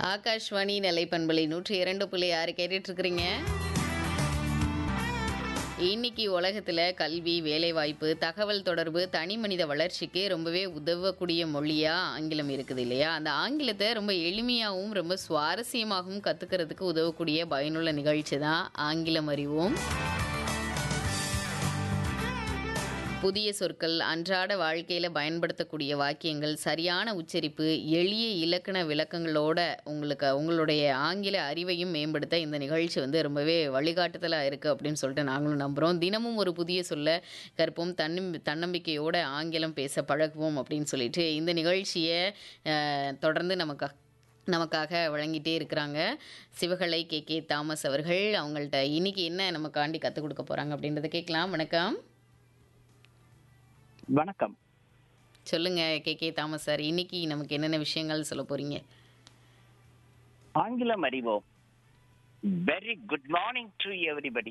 ஆகாஷ்வாணி நிலைப்பண்பலை நூற்றி இரண்டு புள்ளி ஆறு கேட்டுட்டு இருக்கிறீங்க இன்னைக்கு உலகத்தில் கல்வி வேலைவாய்ப்பு தகவல் தொடர்பு தனி மனித வளர்ச்சிக்கு ரொம்பவே உதவக்கூடிய மொழியாக ஆங்கிலம் இருக்குது இல்லையா அந்த ஆங்கிலத்தை ரொம்ப எளிமையாகவும் ரொம்ப சுவாரஸ்யமாகவும் கற்றுக்கிறதுக்கு உதவக்கூடிய பயனுள்ள நிகழ்ச்சி தான் ஆங்கிலம் அறிவோம் புதிய சொற்கள் அன்றாட வாழ்க்கையில் பயன்படுத்தக்கூடிய வாக்கியங்கள் சரியான உச்சரிப்பு எளிய இலக்கண விளக்கங்களோட உங்களுக்கு உங்களுடைய ஆங்கில அறிவையும் மேம்படுத்த இந்த நிகழ்ச்சி வந்து ரொம்பவே வழிகாட்டுதலாக இருக்குது அப்படின்னு சொல்லிட்டு நாங்களும் நம்புகிறோம் தினமும் ஒரு புதிய சொல்ல கற்போம் தன்னம் தன்னம்பிக்கையோட ஆங்கிலம் பேச பழகுவோம் அப்படின்னு சொல்லிட்டு இந்த நிகழ்ச்சியை அஹ், தொடர்ந்து நமக்கு நமக்காக வழங்கிட்டே இருக்கிறாங்க சிவகலை கே கே தாமஸ் அவர்கள் அவங்கள்ட்ட இன்னைக்கு என்ன நமக்காண்டி கற்றுக் கொடுக்க போகிறாங்க அப்படின்றத கேட்கலாம் வணக்கம் வணக்கம் சொல்லுங்க கே கே தாமஸ் சார் இன்னைக்கு நமக்கு என்னென்ன விஷயங்கள் சொல்ல போறீங்க ஆங்கிலம் அறிவோம் very good morning to everybody